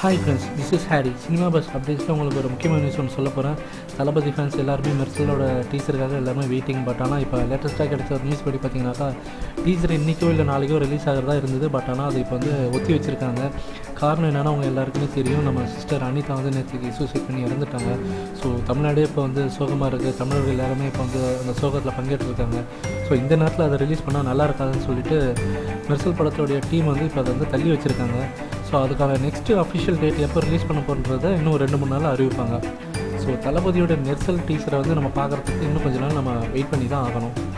hi friends this is Hari cinema buzz அப்டேட்ஸில் உங்களுக்கு ஒரு முக்கியமான நியூஸ் ஒன்று சொல்ல போகிறேன் தளபதி ஃபேன்ஸ் எல்லாருமே மெர்சலோட டீசருக்காக எல்லாருமே வெயிட்டிங் பட் ஆனால் இப்போ லேட்டஸ்ட்டாக கிடைச்ச ஒரு நியூஸ் படி பார்த்தீங்கன்னாக்கா டீசர் இன்றைக்கோ இல்லை நாளைக்கோ ரிலீஸ் ஆகிறதா இருந்தது பட் ஆனால் அது இப்போ வந்து ஒத்தி வச்சுருக்காங்க காரணம் என்னென்னா அவங்க எல்லாருக்குமே தெரியும் நம்ம சிஸ்டர் அனிதா வந்து நேற்றுக்கு சூசைட் பண்ணி இறந்துட்டாங்க ஸோ தமிழ்நாடே இப்போ வந்து சோகமாக இருக்குது தமிழர்கள் எல்லாருமே இப்போ வந்து அந்த சோகத்தில் பங்கேற்றிருக்காங்க ஸோ இந்த நேரத்தில் அதை ரிலீஸ் பண்ணால் நல்லா இருக்காதுன்னு சொல்லிட்டு மெர்சல் படத்தோடைய டீம் வந்து இப்போ அதை வந்து தள்ளி வச்சுருக்காங்க ஸோ அதுக்கான நெக்ஸ்ட்டு அஃபிஷியல் டேட் எப்போ ரிலீஸ் பண்ண போகிறத இன்னும் ரெண்டு மூணு நாள் அறிவிப்பாங்க ஸோ தளபதியோட நெர்சல் டீசரை வந்து நம்ம பார்க்குறதுக்கு இன்னும் கொஞ்ச நாள் நம்ம வெயிட் பண்ணி தான் ஆகணும்